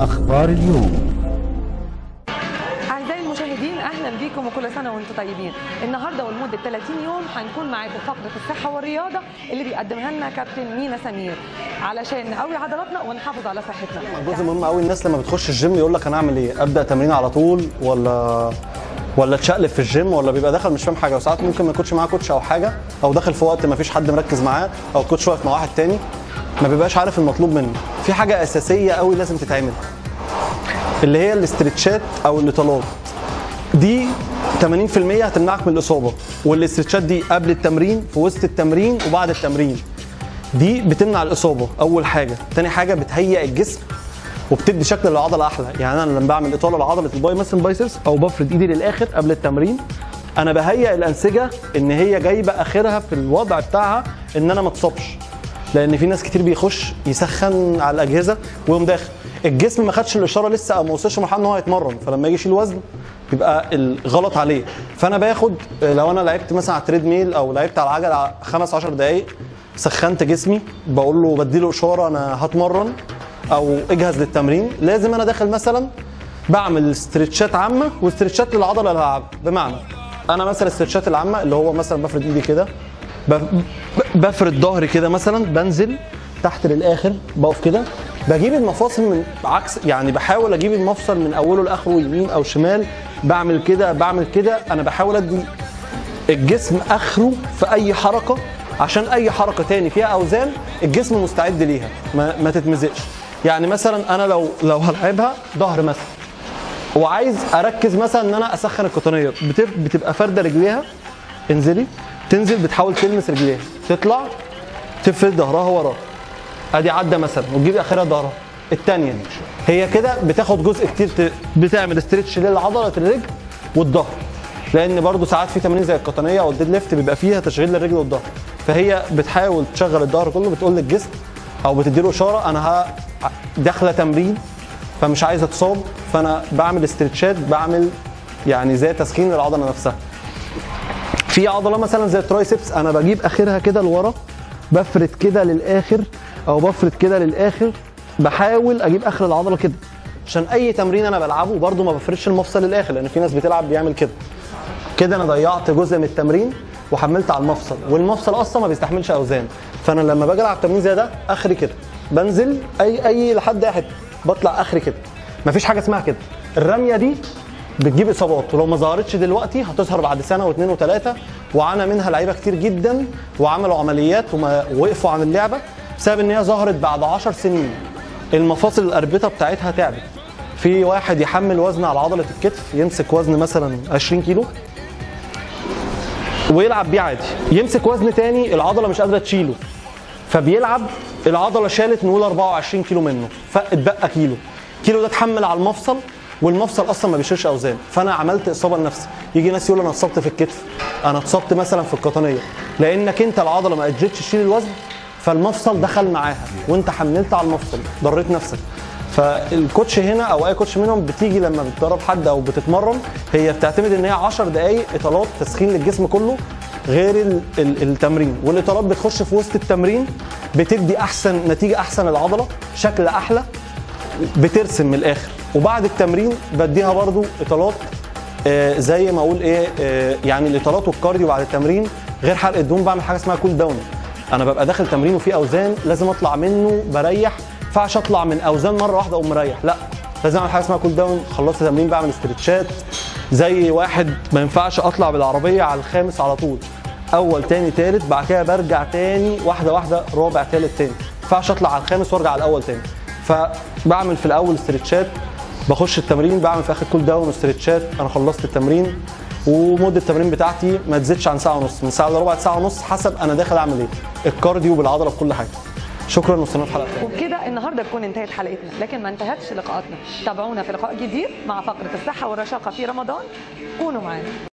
أخبار اليوم أعزائي المشاهدين أهلا بكم وكل سنة وأنتم طيبين النهاردة ولمدة 30 يوم هنكون معاكم فقرة الصحة والرياضة اللي بيقدمها لنا كابتن مينا سمير علشان نقوي عضلاتنا ونحافظ على صحتنا جزء مهم قوي الناس لما بتخش الجيم يقول لك انا اعمل ايه ابدا تمرين على طول ولا ولا اتشقلب في الجيم ولا بيبقى داخل مش فاهم حاجه وساعات ممكن ما يكونش معاه كوتش او حاجه او داخل في وقت ما فيش حد مركز معاه او الكوتش واقف مع واحد تاني ما بيبقاش عارف المطلوب منه في حاجه اساسيه قوي لازم تتعمل اللي هي الاسترتشات او الاطالات دي 80% هتمنعك من الاصابه والاسترتشات دي قبل التمرين في وسط التمرين وبعد التمرين دي بتمنع الاصابه اول حاجه تاني حاجه بتهيئ الجسم وبتدي شكل للعضله احلى يعني انا لما بعمل اطاله لعضله الباي مثلا بايسبس او بفرد ايدي للاخر قبل التمرين انا بهيئ الانسجه ان هي جايبه اخرها في الوضع بتاعها ان انا ما اتصابش لان في ناس كتير بيخش يسخن على الاجهزه ويقوم داخل الجسم ما خدش الاشاره لسه او ما وصلش لمرحله ان هو يتمرن فلما يجي يشيل وزن بيبقى الغلط عليه فانا باخد لو انا لعبت مثلا على التريد ميل او لعبت على العجله خمس 10 دقائق سخنت جسمي بقول له بديله اشاره انا هتمرن او اجهز للتمرين لازم انا داخل مثلا بعمل استرتشات عامه واسترتشات للعضله اللي هلعبها بمعنى انا مثلا الاسترتشات العامه اللي هو مثلا بفرد ايدي كده ب- بفرد ظهري كده مثلا بنزل تحت للاخر بقف كده بجيب المفاصل من عكس يعني بحاول اجيب المفصل من اوله لاخره يمين او شمال بعمل كده بعمل كده انا بحاول ادي الجسم اخره في اي حركه عشان اي حركه تاني فيها اوزان الجسم مستعد ليها ما, ما تتمزقش يعني مثلا انا لو لو هلعبها ظهر مثلا وعايز اركز مثلا ان انا اسخن القطنيه بت- بتبقى فارده رجليها انزلي تنزل بتحاول تلمس رجليها تطلع تفرد ظهرها ورا ادي عدى مثلا وتجيب اخرها ظهرها الثانيه هي كده بتاخد جزء كتير ت- بتعمل استرتش لعضله الرجل والظهر لان برضو ساعات في تمارين زي القطنيه او الديد ليفت بيبقى فيها تشغيل للرجل والظهر فهي بتحاول تشغل الظهر كله بتقول للجسم او بتديله اشاره انا ه- داخله تمرين فمش عايز اتصاب فانا بعمل استرتشات بعمل يعني زي تسخين للعضله نفسها في عضله مثلا زي الترايسبس انا بجيب اخرها كده لورا بفرد كده للاخر او بفرد كده للاخر بحاول اجيب اخر العضله كده عشان اي تمرين انا بلعبه برده ما بفردش المفصل للاخر لان في ناس بتلعب بيعمل كده كده انا ضيعت جزء من التمرين وحملت على المفصل والمفصل اصلا ما بيستحملش اوزان فانا لما باجي العب تمرين زي ده اخري كده بنزل اي اي لحد اي حته بطلع اخري كده مفيش حاجه اسمها كده الرميه دي بتجيب اصابات ولو ما ظهرتش دلوقتي هتظهر بعد سنه واثنين وثلاثه وعانى منها لعيبه كتير جدا وعملوا عمليات وما وقفوا عن اللعبه بسبب ان هي ظهرت بعد 10 سنين المفاصل الاربطه بتاعتها تعبت في واحد يحمل وزن على عضله الكتف يمسك وزن مثلا 20 كيلو ويلعب بيه عادي يمسك وزن تاني العضله مش قادره تشيله فبيلعب العضله شالت نقول 24 كيلو منه فاتبقى كيلو كيلو ده اتحمل على المفصل والمفصل اصلا ما بيشيلش اوزان فانا عملت اصابه لنفسي يجي ناس يقول انا اتصبت في الكتف انا اتصبت مثلا في القطنيه لانك انت العضله ما قدرتش تشيل الوزن فالمفصل دخل معاها وانت حملت على المفصل ضريت نفسك فالكوتش هنا او اي كوتش منهم بتيجي لما بتدرب حد او بتتمرن هي بتعتمد ان هي 10 دقائق اطالات تسخين للجسم كله غير ال- ال- التمرين والاطالات بتخش في وسط التمرين بتدي احسن نتيجه احسن للعضله شكل احلى بترسم من الاخر وبعد التمرين بديها برضو اطالات آه، زي ما اقول ايه آه، يعني الاطالات والكارديو بعد التمرين غير حرق الدهون بعمل حاجه اسمها كول داون انا ببقى داخل تمرين وفيه اوزان لازم اطلع منه بريح ما ينفعش اطلع من اوزان مره واحده اقوم مريح لا لازم اعمل حاجه اسمها كول داون خلصت تمرين بعمل استرتشات زي واحد ما ينفعش اطلع بالعربيه على الخامس على طول اول تاني تالت بعد كده برجع تاني واحده واحده رابع تالت تاني ما ينفعش اطلع على الخامس وارجع على الاول تاني فبعمل في الاول استرتشات بخش التمرين بعمل في اخر كول داون واسترتشات انا خلصت التمرين ومده التمرين بتاعتي ما تزيدش عن ساعه ونص من ساعه لربع ساعه ونص حسب انا داخل اعمل ايه الكارديو بالعضله بكل حاجه شكرا واستنوا في حلقه تانية. وبكده النهارده تكون انتهت حلقتنا لكن ما انتهتش لقاءاتنا تابعونا في لقاء جديد مع فقرة الصحة والرشاقة في رمضان كونوا معانا